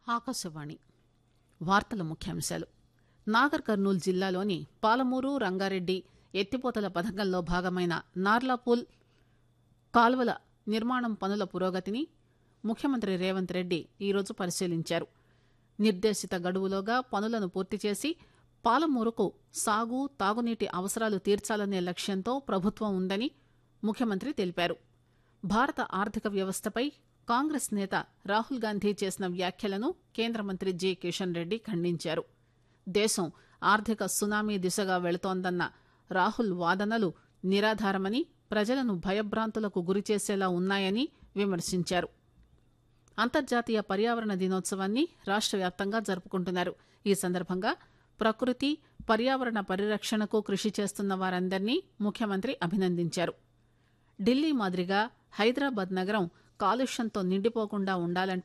ఆకాశవాణి వార్తల ముఖ్యాంశాలు నాగర్ కర్నూలు జిల్లాలోని పాలమూరు రంగారెడ్డి ఎత్తిపోతల పథకంలో భాగమైన నార్లాపూల్ కాల్వల నిర్మాణం పనుల పురోగతిని ముఖ్యమంత్రి రేవంత్ రెడ్డి ఈరోజు పరిశీలించారు నిర్దేశిత గడువులోగా పనులను పూర్తి చేసి పాలమూరుకు సాగు తాగునీటి అవసరాలు తీర్చాలనే లక్ష్యంతో ప్రభుత్వం ఉందని ముఖ్యమంత్రి తెలిపారు భారత ఆర్థిక వ్యవస్థపై కాంగ్రెస్ నేత రాహుల్ గాంధీ చేసిన వ్యాఖ్యలను కేంద్ర మంత్రి జి కిషన్ రెడ్డి ఖండించారు దేశం ఆర్థిక సునామీ దిశగా వెళుతోందన్న రాహుల్ వాదనలు నిరాధారమని ప్రజలను భయభ్రాంతులకు గురిచేసేలా ఉన్నాయని విమర్శించారు అంతర్జాతీయ పర్యావరణ దినోత్సవాన్ని రాష్ట్ర వ్యాప్తంగా జరుపుకుంటున్నారు ఈ సందర్భంగా ప్రకృతి పర్యావరణ పరిరక్షణకు కృషి చేస్తున్న వారందరినీ ముఖ్యమంత్రి అభినందించారు ఢిల్లీ మాదిరిగా హైదరాబాద్ నగరం కాలుష్యంతో నిండిపోకుండా ఉండాలంటే